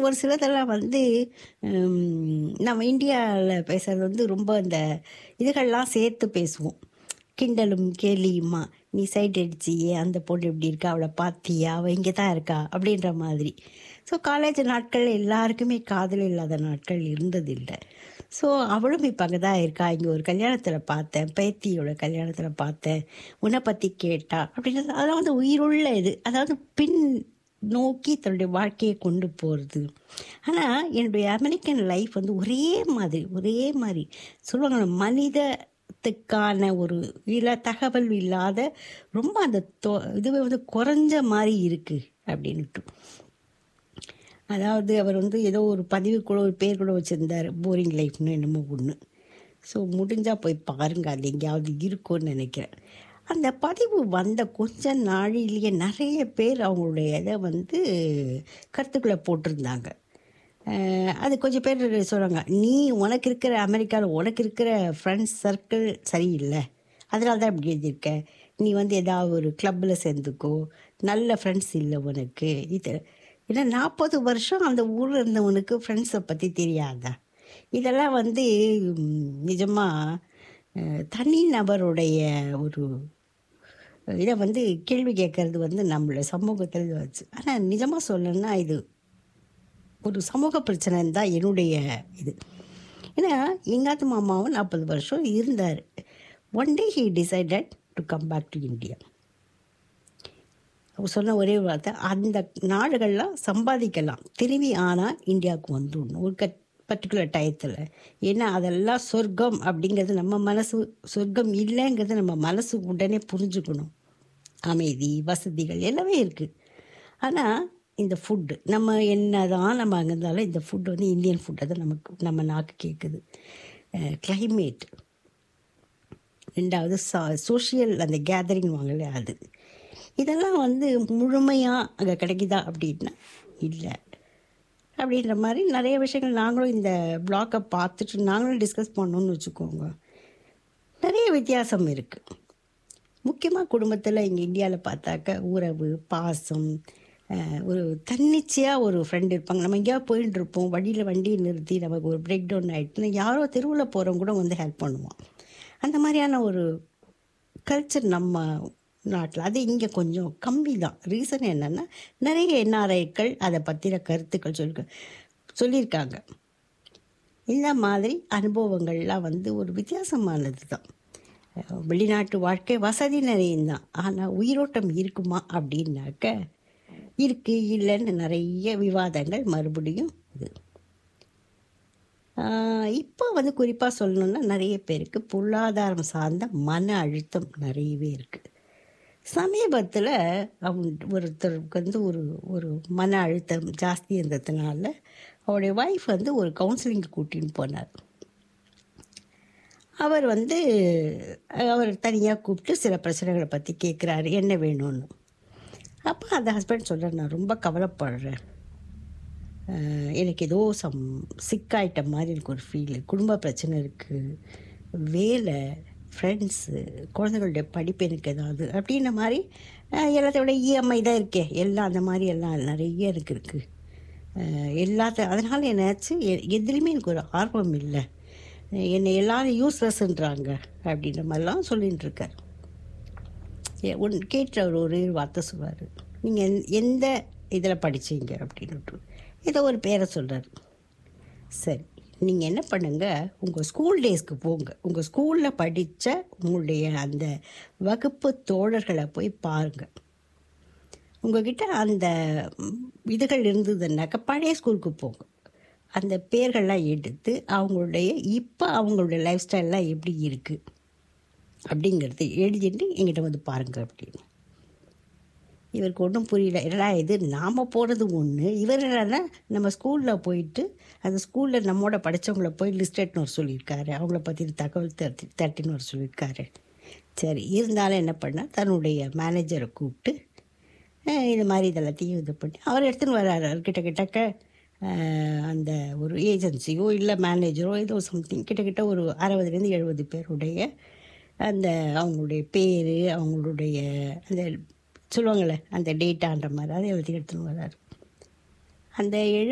ஒரு சிலதெல்லாம் வந்து ஹம், நம்ம இந்தியாவில் பேசுறது வந்து ரொம்ப இந்த இதுகள்லாம் சேர்த்து பேசுவோம் கிண்டலும் கேலியுமா நீ சைட் அடிச்சியே அந்த பொண்ணு எப்படி இருக்கா அவளை பார்த்தியா அவள் இங்கே தான் இருக்கா அப்படின்ற மாதிரி ஸோ காலேஜ் நாட்கள் எல்லாருக்குமே காதல் இல்லாத நாட்கள் இருந்ததில்லை ஸோ அவளும் இப்போ அங்கே தான் இருக்கா இங்கே ஒரு கல்யாணத்தில் பார்த்தேன் பேத்தியோட கல்யாணத்தில் பார்த்தேன் உன்னை பற்றி கேட்டா அப்படின்றது அதெல்லாம் வந்து உயிருள்ள இது அதாவது பின் நோக்கி தன்னுடைய வாழ்க்கையை கொண்டு போகிறது ஆனால் என்னுடைய அமெரிக்கன் லைஃப் வந்து ஒரே மாதிரி ஒரே மாதிரி சொல்லுவாங்க மனிதத்துக்கான ஒரு இல தகவல் இல்லாத ரொம்ப அந்த தொ இதுவே வந்து குறைஞ்ச மாதிரி இருக்குது அப்படின்ட்டு அதாவது அவர் வந்து ஏதோ ஒரு பதிவு கூட ஒரு பேர் கூட வச்சுருந்தார் போரிங் லைஃப்னு என்னமோ ஒன்று ஸோ முடிஞ்சால் போய் பாருங்க அது எங்கேயாவது இருக்கும்னு நினைக்கிறேன் அந்த பதிவு வந்த கொஞ்ச நாளிலேயே நிறைய பேர் அவங்களுடைய இதை வந்து கருத்துக்களை போட்டிருந்தாங்க அஹ் அது கொஞ்சம் பேர் சொல்கிறாங்க நீ உனக்கு இருக்கிற அமெரிக்காவில் உனக்கு இருக்கிற ஃப்ரெண்ட்ஸ் சர்க்கிள் சரியில்லை அதனால தான் இப்படி எழுதியிருக்க நீ வந்து ஏதாவது ஒரு கிளப்பில் சேர்ந்துக்கோ நல்ல ஃப்ரெண்ட்ஸ் இல்லை உனக்கு இது ஏன்னா நாற்பது வருஷம் அந்த ஊரில் இருந்தவனுக்கு ஃப்ரெண்ட்ஸை பற்றி தெரியாதா இதெல்லாம் வந்து நிஜமாக தனி நபருடைய ஒரு இதை வந்து கேள்வி கேட்கறது வந்து நம்மளோட சமூகத்தில் வச்சு ஆனால் நிஜமாக சொல்லணும்னா இது ஒரு சமூக பிரச்சனைன்னு தான் என்னுடைய இது ஏன்னா எங்காத்து மாமாவும் நாற்பது வருஷம் இருந்தார் one day he decided to come back to India அவர் சொன்ன ஒரே வார்த்தை அந்த நாடுகள்லாம் சம்பாதிக்கலாம் திரும்பி ஆனால் இந்தியாவுக்கு வந்துடணும் ஒரு கட் பர்டிகுலர் டயத்தில் ஏன்னா அதெல்லாம் சொர்க்கம் அப்படிங்கிறது நம்ம மனசு சொர்க்கம் இல்லைங்கிறது நம்ம மனசு உடனே புரிஞ்சுக்கணும் அமைதி வசதிகள் எல்லாமே இருக்குது ஆனால் இந்த ஃபுட்டு நம்ம என்ன தான் நம்ம அங்கே இருந்தாலும் இந்த ஃபுட் வந்து இந்தியன் ஃபுட்டை தான் நமக்கு நம்ம நாக்கு கேட்குது கிளைமேட் ரெண்டாவது சா சோஷியல் அந்த கேதரிங் வாங்கல அது இதெல்லாம் வந்து முழுமையாக அங்கே கிடைக்குதா அப்படின்னா இல்லை அப்படின்ற மாதிரி நிறைய விஷயங்கள் நாங்களும் இந்த பிளாக்கை பார்த்துட்டு நாங்களும் டிஸ்கஸ் பண்ணோன்னு வச்சுக்கோங்க நிறைய வித்தியாசம் இருக்குது முக்கியமாக குடும்பத்தில் இங்கே இந்தியாவில் பார்த்தாக்க உறவு பாசம் அஹ், ஒரு தன்னிச்சையாக ஒரு ஃப்ரெண்ட் இருப்பாங்க நம்ம எங்கேயாவது போயிட்டு இருப்போம் வண்டியில் வண்டியை நிறுத்தி நமக்கு ஒரு பிரேக் டவுன் ஆகிட்டுனா யாரோ தெருவில் போகிறவங்க கூட வந்து ஹெல்ப் பண்ணுவான் அந்த மாதிரியான ஒரு கல்ச்சர் நம்ம நாட்டில் அது இங்கே கொஞ்சம் கம்மி தான் ரீசன் என்னென்னா நிறைய என்ஆர்ஐக்கள் அதை பற்றின கருத்துக்கள் சொல்லி சொல்லியிருக்காங்க இந்த மாதிரி அனுபவங்கள்லாம் வந்து ஒரு வித்தியாசமானது தான் அஹ் வெளிநாட்டு வாழ்க்கை வசதி நிறையும் தான் ஆனால் உயிரோட்டம் இருக்குமா அப்படின்னாக்க இருக்கு இல்லைன்னு நிறைய விவாதங்கள் மறுபடியும் இது ஆஹ் இப்போ வந்து குறிப்பாக சொல்லணும்னா நிறைய பேருக்கு பொருளாதாரம் சார்ந்த மன அழுத்தம் நிறையவே இருக்குது சமீபத்தில் அவங்க ஒருத்தருக்கு வந்து ஒரு ஒரு மன அழுத்தம் ஜாஸ்தி இருந்ததுனால அவருடைய ஒய்ஃப் வந்து ஒரு கவுன்சிலிங் கூட்டின்னு போனார் அவர் வந்து அவர் தனியாக கூப்பிட்டு சில பிரச்சனைகளை பற்றி கேட்குறாரு என்ன வேணும்னு அப்போ அந்த ஹஸ்பண்ட் சொல்கிறார் நான் ரொம்ப கவலைப்படுறேன் அஹ் எனக்கு ஏதோ சம் சிக்காயிட்ட மாதிரி எனக்கு ஒரு ஃபீல் குடும்ப பிரச்சனை இருக்குது வேலை ஃப்ரெண்ட்ஸு குழந்தைகளுடைய படிப்பு எனக்கு ஏதாவது அப்படின்ற மாதிரி அஹ் எல்லாத்தையும் விட இஎம்ஐ தான் இருக்கே எல்லாம் அந்த மாதிரி எல்லாம் நிறைய எனக்கு இருக்குது எல்லாத்த அதனால் என்னாச்சு எ- எதுலேயுமே எனக்கு ஒரு ஆர்வம் இல்லை என்னை எல்லாரும் யூஸ்லெஸ்ன்றாங்க அப்படின்ற மாதிரிலாம் சொல்லிட்டு இருக்கார் ஏ- உன் கேட்ட அவர் ஒரே ஒரு வார்த்தை சொல்வார் நீங்கள் எந்த இதில் படிச்சீங்க அப்படின்னுட்டு ஏதோ ஒரு பேரை சொல்கிறார் சரி நீங்கள் என்ன பண்ணுங்க உங்கள் ஸ்கூல் டேஸ்க்கு போங்க உங்கள் ஸ்கூலில் படித்த உங்களுடைய அந்த வகுப்பு தோழர்களை போய் பாருங்கள் உங்ககிட்ட அந்த ம், இதுகள் இருந்ததுன்னாக்கா பழைய ஸ்கூலுக்கு போங்க அந்த பேர்கள்லாம் எடுத்து அவங்களுடைய இப்போ அவங்களுடைய லைஃப் ஸ்டைல்லாம் எப்படி இருக்குது அப்படிங்கிறது எழுதிட்டு எங்கிட்ட வந்து பாருங்க அப்படின்னு இவருக்கு ஒன்றும் புரியல என்னடா இது நாம் போகிறது ஒன்று இவர் என்னன்னா நம்ம ஸ்கூலில் போயிட்டு அந்த ஸ்கூலில் நம்மோட படித்தவங்கள போய் லிஸ்டட்னு ஒரு சொல்லியிருக்காரு அவங்கள பற்றி தகவல் தட்டி தட்டின்னு ஒரு சொல்லியிருக்காரு சரி இருந்தாலும் என்ன பண்ணால் தன்னுடைய மேனேஜரை கூப்பிட்டு அஹ், இது மாதிரி இதெல்லாத்தையும் இது பண்ணி அவர் எடுத்துன்னு வர்றாரு அவர் கிட்ட கிட்டக்க அஹ், அந்த ஒரு ஏஜென்சியோ இல்லை மேனேஜரோ ஏதோ சம்திங் கிட்டக்கிட்ட ஒரு அறுபதுலேருந்து எழுபது பேருடைய அந்த அவங்களுடைய பேர் அவங்களுடைய அந்த சொல்லுவாங்கள்ல அந்த டேட்டான்ற மாதிரி அதை எல்லாத்தையும் எடுத்துன்னு வர்றாரு அந்த எழு